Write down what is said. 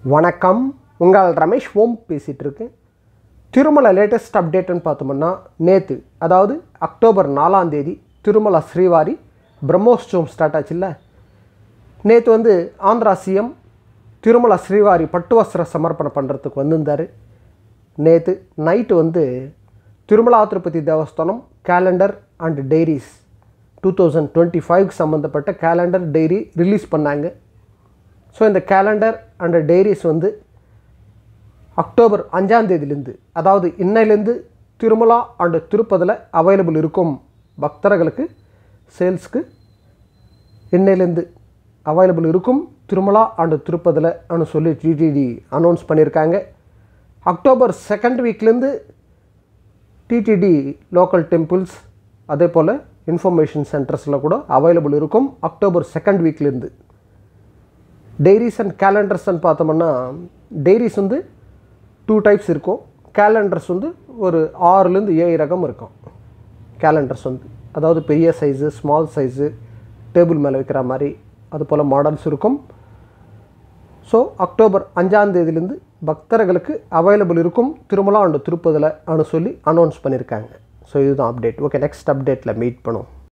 வணக்கம் உங்கள் ரமேஷ் ஓம் பேசிகிட்டு இருக்கேன் திருமலை லேட்டஸ்ட் அப்டேட்டுன்னு பார்த்தோம்னா நேற்று அதாவது அக்டோபர் நாலாம் தேதி திருமலை ஸ்ரீவாரி பிரம்மோற்சவம் ஸ்டார்ட் ஆச்சுல்ல நேற்று வந்து ஆந்திரா சிஎம் திருமலை ஸ்ரீவாரி பட்டு வஸ்திர சமர்ப்பணம் பண்ணுறதுக்கு வந்திருந்தார் நேற்று நைட்டு வந்து Tirumala Tirupati Devasthanam calendar and diaries two thousand twenty five சம்மந்தப்பட்ட கேலண்டர் டைரி ரிலீஸ் பண்ணாங்க ஸோ இந்த கேலண்டர் அண்ட் டைரிஸ் வந்து அக்டோபர் அஞ்சாம் தேதியிலேருந்து அதாவது இன்னையிலேருந்து திருமலா அண்ட் திருப்பதில் அவைலபிள் இருக்கும் பக்தர்களுக்கு சேல்ஸ்க்கு இன்னையிலேருந்து அவைலபிள் இருக்கும் திருமலா அண்ட் திருப்பதில் அனு சொல்லி டிடிடி அனௌன்ஸ் பண்ணியிருக்காங்க அக்டோபர் செகண்ட் வீக்லேருந்து டிடிடி லோக்கல் டெம்பிள்ஸ் அதே போல் இன்ஃபர்மேஷன் சென்டர்ஸில் கூட அவைலபிள் இருக்கும் அக்டோபர் செகண்ட் வீக்லேருந்து டைரிஸ் அண்ட் கேலண்டர்ஸ்ன்னு பார்த்தோம்னா டைரிஸ் வந்து டூ டைப்ஸ் இருக்கும் கேலண்டர்ஸ் வந்து ஒரு ஆறுலேருந்து ஏழு ரகம் இருக்கும் கேலண்டர்ஸ் வந்து அதாவது பெரிய சைஸு ஸ்மால் சைஸு டேபிள் மேலே வைக்கிற மாதிரி அது போல் மாடல்ஸ் இருக்கும் ஸோ அக்டோபர் அஞ்சாம் தேதியிலேருந்து பக்தர்களுக்கு அவைலபிள் இருக்கும் திருமலா அண்டு திருப்பதில் அனு சொல்லி அனௌன்ஸ் பண்ணியிருக்காங்க ஸோ இதுதான் அப்டேட் ஓகே நெக்ஸ்ட் அப்டேட்டில் மீட் பண்ணுவோம்